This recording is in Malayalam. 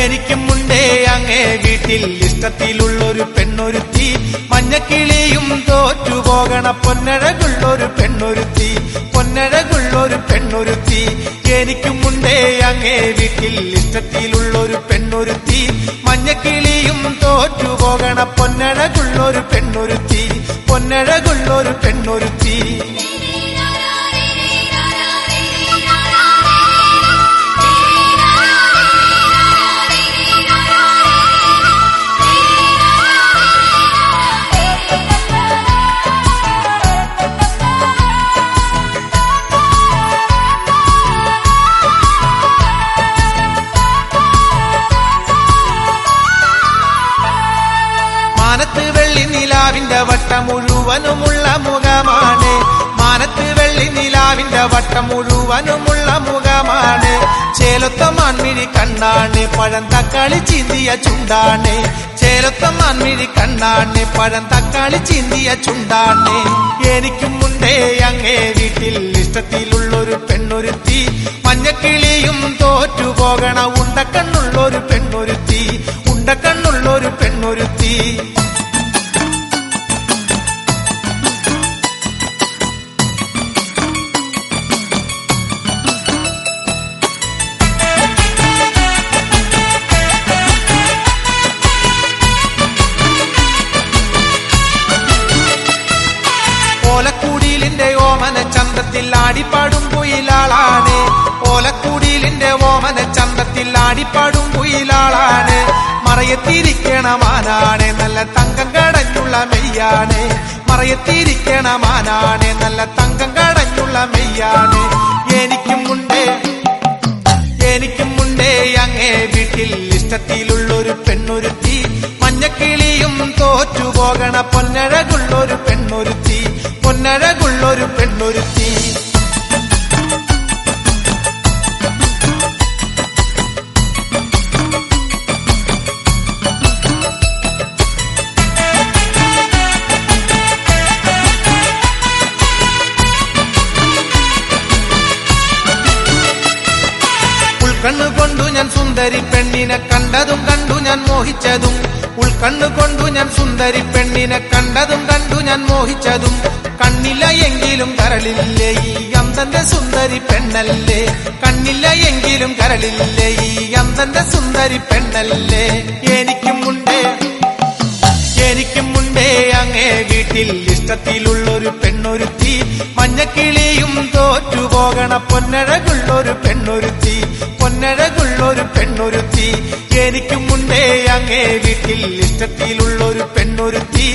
എനിക്കും മുണ്ടേ അങ്ങേ വീട്ടിൽ ഇഷ്ടത്തിലുള്ളൊരു പെണ്ണൊരുത്തി മഞ്ഞക്കിളിയും തോറ്റുപോകണ പൊന്നഴകുള്ളൊരു പെണ്ണൊരുത്തി പൊന്നഴകുള്ളൊരു പെണ്ണൊരുത്തി എനിക്കും മുണ്ടേ അങ്ങേ വീട്ടിൽ ഇഷ്ടത്തിലുള്ളൊരു പെണ്ണൊരുത്തി മഞ്ഞക്കിളിയും തോറ്റുപോകണ പൊന്നഴകുള്ളൊരു പെണ്ണൊരുത്തി പൊന്നഴകുള്ളൊരു പെണ്ണൊരുത്തി മാനത്ത് വെള്ളി നിലാവിന്റെ വട്ടം മുഴുവനുമുള്ള മുഖമാണ് മാനത്ത് വെള്ളി നിലാവിന്റെ വട്ടം മുഴുവനുമുള്ള മുഖമാണ് ചേലൊത്ത മാൻമിഴി കണ്ണാണ് പഴം തക്കാളി ചീന്തിയ ചുണ്ടാണ് ചേലൊത്ത മാൻമിഴി കണ്ണാണ് പഴം തക്കാളി ചീന്തിയ ചുണ്ടാണ് എനിക്കും മുണ്ടേ അങ്ങേ വീട്ടിൽ ഇഷ്ടത്തിലുള്ളൊരു പെണ്ണൊരുത്തി മഞ്ഞക്കിളിയും തോറ്റുപോകണ ഉണ്ടക്കണ്ണുള്ളൊരു പെണ്ണൊരുത്തി ഉണ്ടക്കണ്ണുള്ളൊരു പെണ്ണൊരുത്തി ഓലക്കൂടിയിലിന്റെ ഓമന ചന്തത്തിൽ ആടിപ്പാടും കുയിലാളാണ് ഓലക്കൂടിയിലിന്റെ ഓമന ചന്തത്തിൽ ആടിപ്പാടും കുയിലാളാണ് മറയത്തിരിക്കണ മാനാണ് നല്ല തങ്കം കടഞ്ഞുള്ള മെയ്യാണ് മറയത്തിരിക്കണ മാനാണ് നല്ല തങ്കം കടഞ്ഞുള്ള മെയ്യാണ് എനിക്കും മുണ്ടേ എനിക്കും മുണ്ടേ അങ്ങേ വീട്ടിൽ ഇഷ്ടത്തിലുള്ളൊരു പെണ്ണൊരുത്തി മഞ്ഞക്കിളിയും തോറ്റുപോകണ പൊന്നഴകുള്ളൊരു പെണ്ണൊരുത്തി പൊന്നഴകുള്ളൊരു പെണ്ണൊരുത്തി ഉൾക്കണ്ണു കൊണ്ടു ഞാൻ സുന്ദരി പെണ്ണിനെ കണ്ടതും കണ്ടു ഞാൻ മോഹിച്ചതും ഉൾക്കണ്ണു കൊണ്ടു ഞാൻ സുന്ദരി പെണ്ണിനെ കണ്ടതും കണ്ടു ഞാൻ മോഹിച്ചതും കണ്ണില്ല എങ്കിലും കരളില്ലേ ഈ അന്തന്റെ സുന്ദരി പെണ്ണല്ലേ കണ്ണില്ല എങ്കിലും കരളില്ലേ ഈ അന്തന്റെ സുന്ദരി പെണ്ണല്ലേ എനിക്കും മുണ്ടേ എനിക്കും മുണ്ടേ അങ്ങേ വീട്ടിൽ ഇഷ്ടത്തിലുള്ളൊരു പെണ്ണൊരുത്തി മഞ്ഞക്കിളിയും തോറ്റുപോകണ പൊന്നഴകുള്ളൊരു പെണ്ണൊരുത്തി പൊന്നഴകുള്ളൊരു പെണ്ണൊരുത്തി എനിക്കും മുണ്ടേ അങ്ങേ വീട്ടിൽ ഇഷ്ടത്തിലുള്ളൊരു പെണ്ണൊരുത്തി